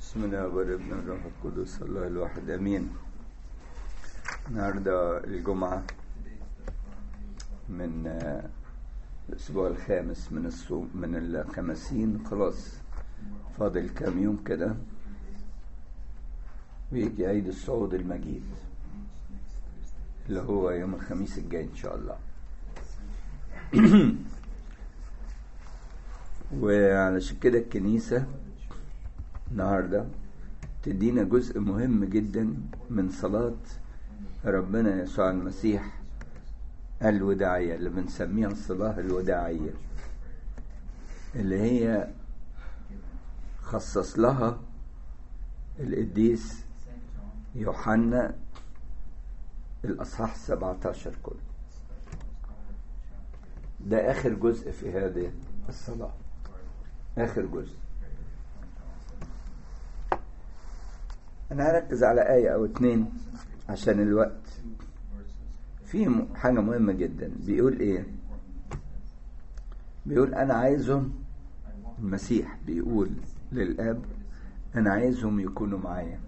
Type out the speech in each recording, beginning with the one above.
بسم الله والابن الروح القدس الله الواحد امين النهارده الجمعه من آه، الاسبوع الخامس من الصوم من الخمسين خلاص فاضل كام يوم كده ويجي عيد الصعود المجيد اللي هو يوم الخميس الجاي ان شاء الله وعلشان كده الكنيسة النهاردة تدينا جزء مهم جدا من صلاة ربنا يسوع المسيح الوداعية اللي بنسميها الصلاة الوداعية اللي هي خصص لها القديس يوحنا الأصحاح 17 كله ده آخر جزء في هذه الصلاة آخر جزء أنا هركز على آية أو اتنين عشان الوقت في م- حاجة مهمة جدا بيقول إيه بيقول أنا عايزهم المسيح بيقول للآب أنا عايزهم يكونوا معايا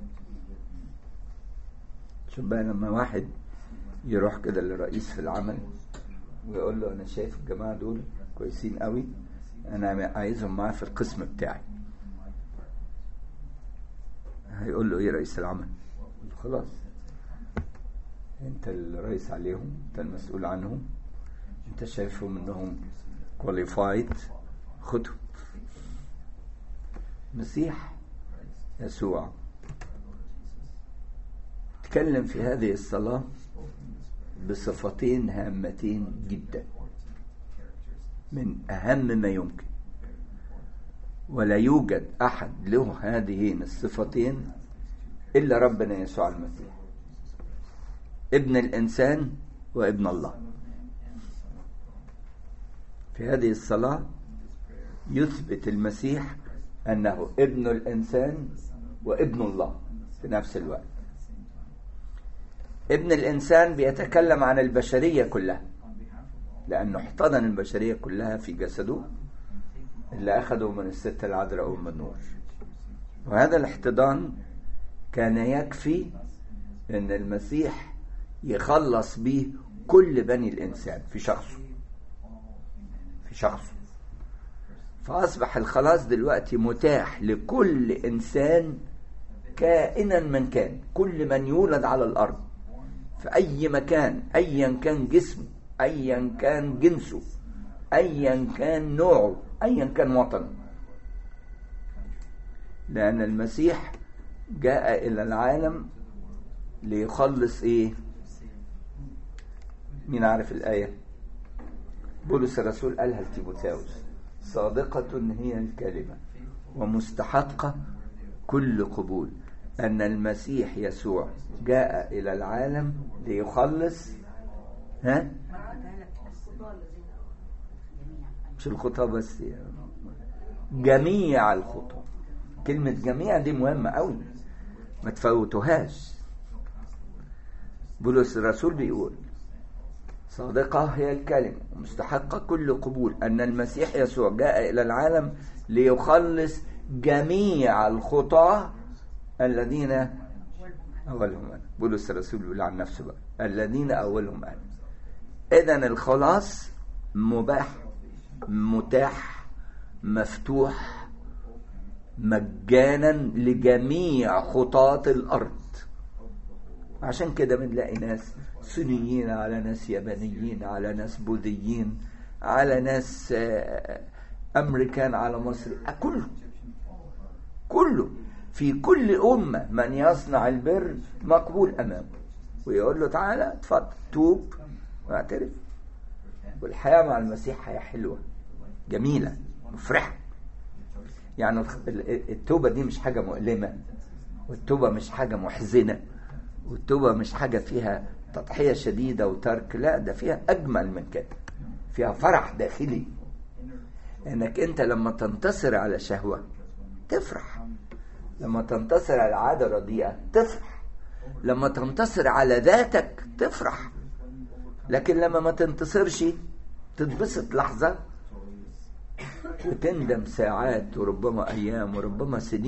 شوف بقى لما واحد يروح كده للرئيس في العمل ويقول له أنا شايف الجماعة دول كويسين قوي أنا عايزهم معايا في القسم بتاعي هيقول له ايه رئيس العمل يقول له خلاص انت الرئيس عليهم انت المسؤول عنهم انت شايفهم انهم كواليفايد خدهم مسيح يسوع تكلم في هذه الصلاة بصفتين هامتين جدا من أهم ما يمكن ولا يوجد أحد له هذين الصفتين إلا ربنا يسوع المسيح ابن الإنسان وابن الله في هذه الصلاة يثبت المسيح أنه ابن الإنسان وابن الله في نفس الوقت ابن الإنسان بيتكلم عن البشرية كلها لأنه احتضن البشرية كلها في جسده اللي أخذه من الست العذراء أم النور وهذا الاحتضان كان يكفي أن المسيح يخلص به كل بني الإنسان في شخصه في شخصه فأصبح الخلاص دلوقتي متاح لكل إنسان كائنا من كان كل من يولد على الأرض في أي مكان أيا كان جسمه أيا كان جنسه أيا كان نوعه أيا كان وطنه لأن المسيح جاء إلى العالم ليخلص إيه مين عارف الآية بولس الرسول قالها لتيموثاوس صادقة هي الكلمة ومستحقة كل قبول أن المسيح يسوع جاء إلى العالم ليخلص ها مش الخطاة بس يعني جميع الخطاة كلمة جميع دي مهمة قوي ما تفوتوهاش بولس الرسول بيقول صادقة هي الكلمة ومستحقة كل قبول أن المسيح يسوع جاء إلى العالم ليخلص جميع الخطاة الذين أولهم أنا بولس الرسول بيقول عن نفسه بقى الذين أولهم أنا إذا الخلاص مباح متاح مفتوح مجانا لجميع خطاة الأرض عشان كده بنلاقي ناس صينيين على ناس يابانيين على ناس بوذيين على ناس آه، أمريكان على مصر كله كله في كل أمة من يصنع البر مقبول أمامه ويقول له تعالى اتفضل توب واعترف والحياة مع المسيح حياة حلوة جميلة مفرحة يعني التوبة دي مش حاجة مؤلمة والتوبة مش حاجة محزنة والتوبة مش حاجة فيها تضحية شديدة وترك لا ده فيها أجمل من كده فيها فرح داخلي انك انت لما تنتصر على شهوة تفرح لما تنتصر على عادة رديئة تفرح لما تنتصر على ذاتك تفرح لكن لما ما تنتصرش تتبسط لحظة وتندم ساعات وربما أيام وربما سنين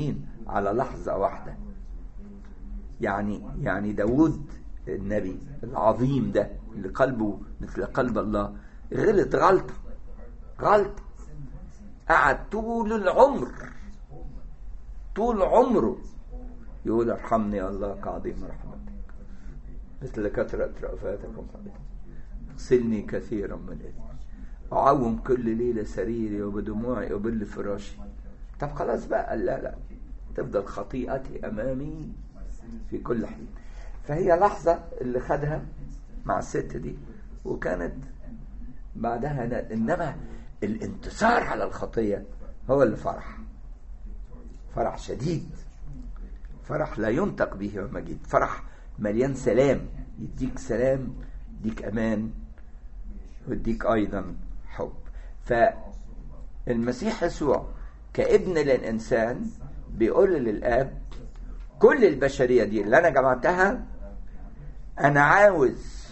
على لحظة واحدة يعني يعني داود النبي العظيم ده اللي قلبه مثل قلب الله غلط غلطة غلطة قعد طول العمر طول عمره يقول ارحمني يا الله كعظيم رحمتك مثل كثرة رأفاتك ومحبتك اغسلني كثيرا من إثمي أعوم كل ليلة سريري وبدموعي أبل فراشي طب خلاص بقى قال لا لا تفضل خطيئتي أمامي في كل حين فهي لحظة اللي خدها مع الست دي وكانت بعدها نا- إنما الانتصار على الخطية هو اللي فرح فرح شديد فرح لا ينطق به ومجيد فرح مليان سلام يديك سلام يديك أمان ويديك أيضا حب فالمسيح يسوع كابن للإنسان بيقول للآب كل البشرية دي اللي أنا جمعتها أنا عاوز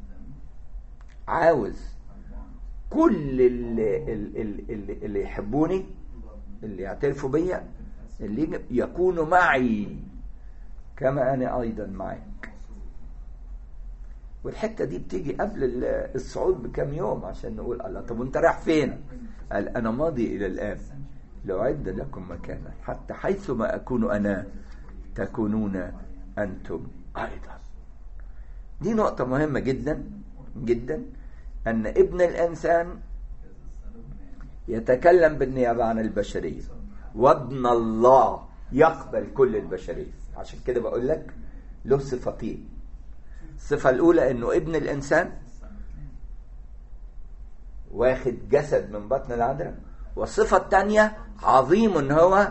عاوز كل اللي, اللي, اللي يحبوني اللي يعترفوا بيا اللي يجب يكونوا معي كما أنا أيضا معك والحتة دي بتيجي قبل ال- الصعود بكم يوم عشان نقول الله طب وانت رايح فين قال أنا ماضي إلى الآب لأعد لكم مكانا حتى حيث ما أكون أنا تكونون أنتم أيضا دي نقطة مهمة جدا جدا أن ابن الإنسان يتكلم بالنيابة عن البشرية وابن الله يقبل كل البشرية عشان كده بقول لك له صفتين الصفة الأولى أنه ابن الإنسان واخد جسد من بطن العذراء والصفة الثانية عظيم هو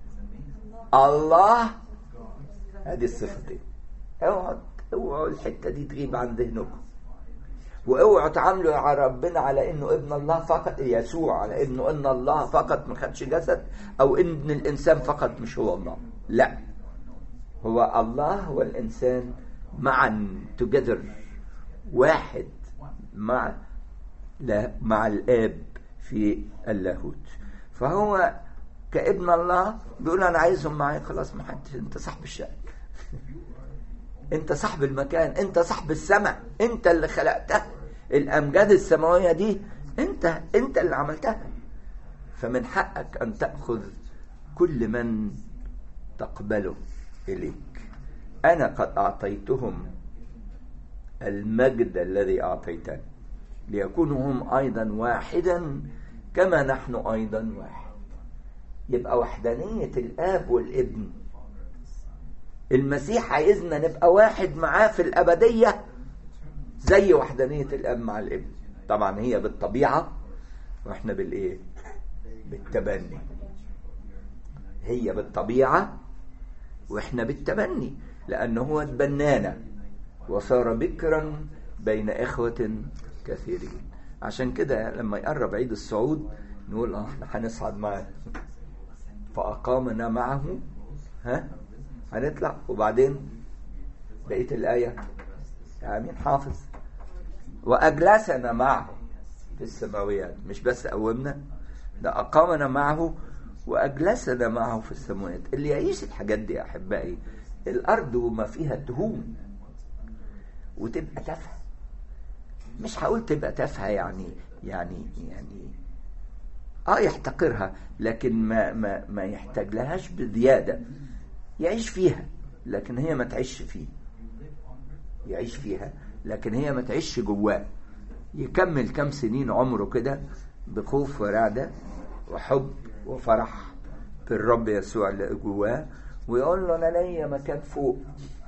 الله هذه الصفتين اوعوا اوعوا الحتة دي تغيب عن ذهنكم واوعوا تعاملوا على ربنا على انه ابن الله فقط يسوع على انه ان الله فقط ما خدش جسد او ان الانسان فقط مش هو الله لا هو الله والانسان معا together واحد مع لا مع الاب في اللاهوت فهو كابن الله بيقول انا عايزهم معايا خلاص ما حدش انت صاحب الشأن انت صاحب المكان انت صاحب السماء انت اللي خلقتها الامجاد السماويه دي انت انت اللي عملتها فمن حقك ان تاخذ كل من تقبله اليك انا قد اعطيتهم المجد الذي اعطيتني ليكونوا هم ايضا واحدا كما نحن ايضا واحد يبقى وحدانيه الاب والابن المسيح عايزنا نبقى واحد معاه في الأبدية زي وحدانية الأب مع الابن طبعا هي بالطبيعة واحنا بالإيه بالتبني هي بالطبيعة واحنا بالتبني لأنه هو تبنانا وصار بكرا بين إخوة كثيرين عشان كده لما يقرب عيد الصعود نقول اه احنا هنصعد معاه فأقامنا معه ها هنطلع وبعدين بقية الآية يا مين حافظ وأجلسنا معه في السماويات مش بس قومنا ده أقامنا معه وأجلسنا معه في السماوات اللي يعيش الحاجات دي يا أحبائي الأرض وما فيها تهون وتبقى تافهة مش هقول تبقى تافهة يعني يعني يعني اه يحتقرها لكن ما ما ما يحتاج لهاش بزياده يعيش فيها لكن هي ما تعيش فيه يعيش فيها لكن هي ما تعيش جواه يكمل كم سنين عمره كده بخوف ورعدة وحب وفرح في الرب يسوع اللي جواه ويقول له انا ليا مكان فوق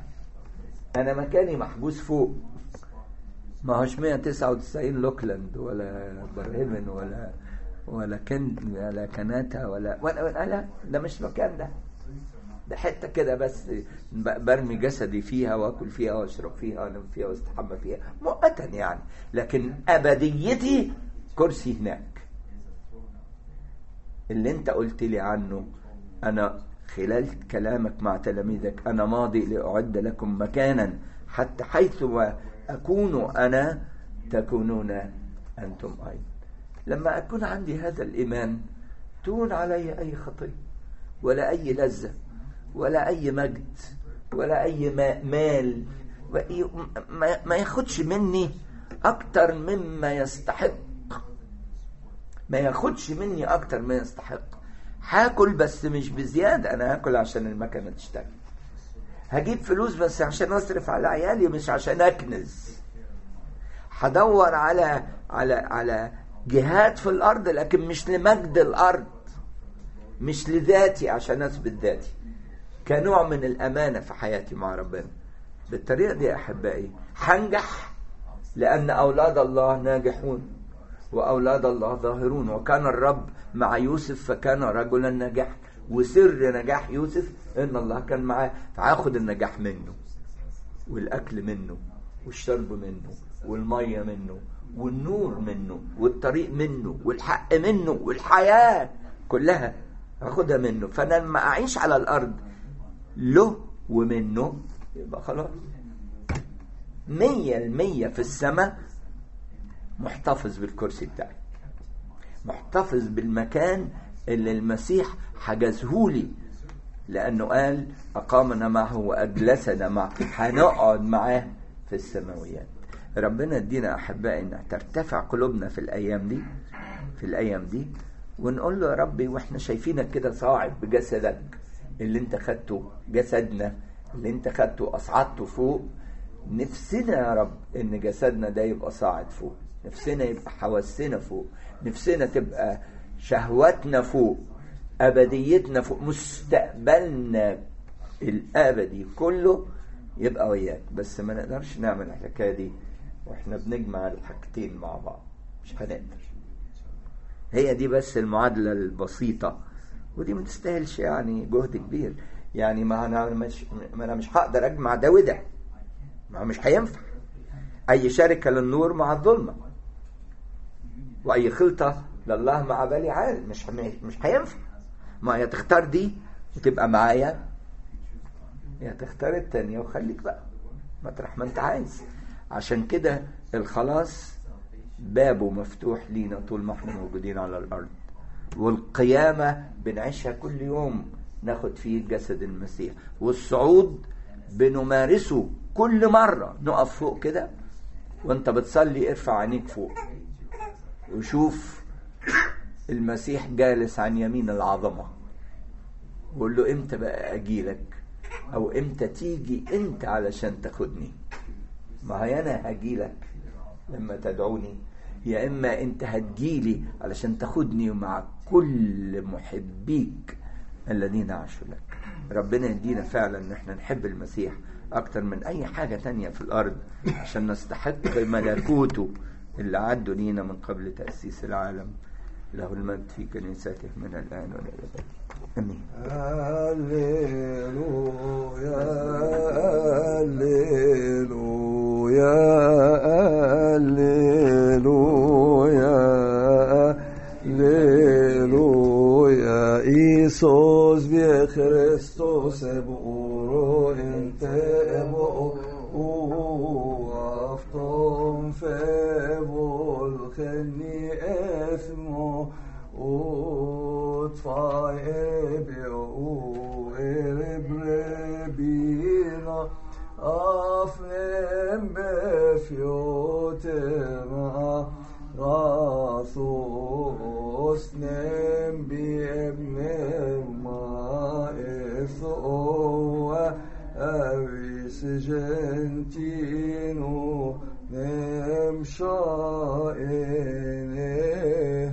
انا مكاني محجوز فوق ما هوش 199 لوكلاند ولا برهمن ولا ولا كن ولا كناتا ولا ولا, ولا لا ده مش مكان ده ده حته كده بس برمي جسدي فيها واكل فيها واشرب فيها وانام فيها واستحمى فيها مؤقتا يعني لكن ابديتي كرسي هناك اللي انت قلت لي عنه انا خلال كلامك مع تلاميذك انا ماضي لاعد لكم مكانا حتى حيث ما اكون انا تكونون انتم ايضا لما اكون عندي هذا الايمان تون علي اي خطيه ولا اي لذه ولا أي مجد ولا أي مال ما ياخدش مني أكتر مما يستحق ما ياخدش مني أكتر ما يستحق هاكل بس مش بزيادة أنا هاكل عشان المكنة تشتغل هجيب فلوس بس عشان أصرف على عيالي مش عشان أكنز هدور على على على جهات في الأرض لكن مش لمجد الأرض مش لذاتي عشان أثبت ذاتي كنوع من الأمانة في حياتي مع ربنا بالطريقة دي أحبائي هنجح لأن أولاد الله ناجحون وأولاد الله ظاهرون وكان الرب مع يوسف فكان رجلا ناجحا وسر نجاح يوسف إن الله كان معاه فهاخد النجاح منه والأكل منه والشرب منه والمية منه والنور منه والطريق منه والحق منه والحياة كلها هاخدها منه فأنا لما أعيش على الأرض له ومنه يبقى خلاص مية المية في السماء محتفظ بالكرسي بتاعي محتفظ بالمكان اللي المسيح حجزهولي لأنه قال أقامنا معه وأجلسنا معه هنقعد معاه في السماويات ربنا يدينا أحبائي أن ترتفع قلوبنا في الأيام دي في الأيام دي ونقول له يا ربي وإحنا شايفينك كده صاعد بجسدك اللي أنت خدته جسدنا اللي أنت خدته أصعدته فوق نفسنا يا رب ان جسدنا ده يبقى صاعد فوق نفسنا يبقى حواسنا فوق نفسنا تبقى شهواتنا فوق ابديتنا فوق مستقبلنا الابدي كله يبقى وياك بس ما نقدرش نعمل الحكايه دي واحنا بنجمع الحاجتين مع بعض مش هنقدر هي دي بس المعادله البسيطه ودي ما تستاهلش يعني جهد كبير يعني ما انا مش ما انا مش هقدر اجمع ده وده ما مش هينفع اي شركة للنور مع الظلمة واي خلطة لله مع بالي عال مش مش هينفع ما يا تختار دي وتبقى معايا يا تختار التانية وخليك بقى مطرح ما انت عايز عشان كده الخلاص بابه مفتوح لينا طول ما احنا موجودين على الارض والقيامة بنعيشها كل يوم ناخد فيه جسد المسيح والصعود بنمارسه كل مرة نقف فوق كده وانت بتصلي ارفع عينيك فوق وشوف المسيح جالس عن يمين العظمة وقول له امتى بقى اجيلك او امتى تيجي انت علشان تاخدني ما هي انا هجيلك لما تدعوني يا اما انت هتجيلي علشان تاخدني مع كل محبيك الذين عاشوا لك ربنا يدينا فعلا ان احنا نحب المسيح اكتر من اي حاجة تانية في الارض عشان نستحق ملكوته اللي عدوا لينا من قبل تأسيس العالم له المجد في كنيسته من الآن وإلى الأبد آمين هللويا هللويا هللويا هللويا إيسوس بخريستوس بورو انت ابو افتم فبول خني اثمو وطفاي بيو اربربينا افنم بفيوتنا راثوس نم بابن ما إثوى أويس جنتينو نم شائنه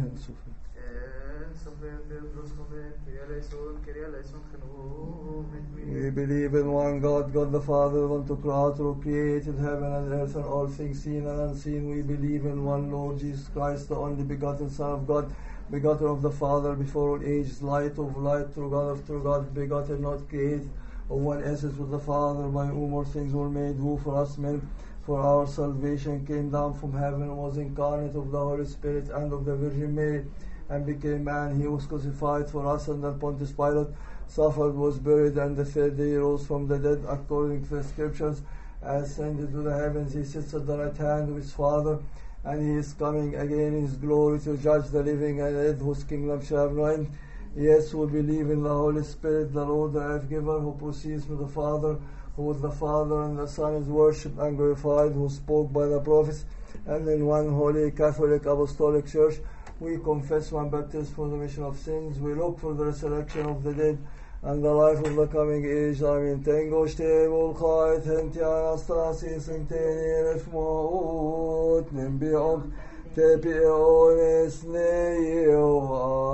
We believe in one God, God the Father, one to Creator, who created heaven and earth and all things seen and unseen. We believe in one Lord Jesus Christ, the only begotten Son of God, begotten of the Father before all ages, light of light, true God of true God, begotten, not created, of one essence with the Father, by whom all things were made, who for us men, for our salvation came down from heaven, was incarnate of the Holy Spirit and of the Virgin Mary, and became man. He was crucified for us under Pontius Pilate suffered, was buried, and the third day rose from the dead according to the scriptures, ascended to the heavens, he sits at the right hand of his Father, and he is coming again in his glory to judge the living and the dead, whose kingdom shall have no end. Yes, we believe in the Holy Spirit, the Lord, the life giver, who proceeds from the Father, who is the Father and the Son is worshipped and glorified, who spoke by the prophets, and in one holy Catholic Apostolic Church. We confess one baptism for the remission of sins. We look for the resurrection of the dead and the life of the coming age. Amen. Tengo stebul chait henti anastasis inteni refmout nimbiom tepi ones neio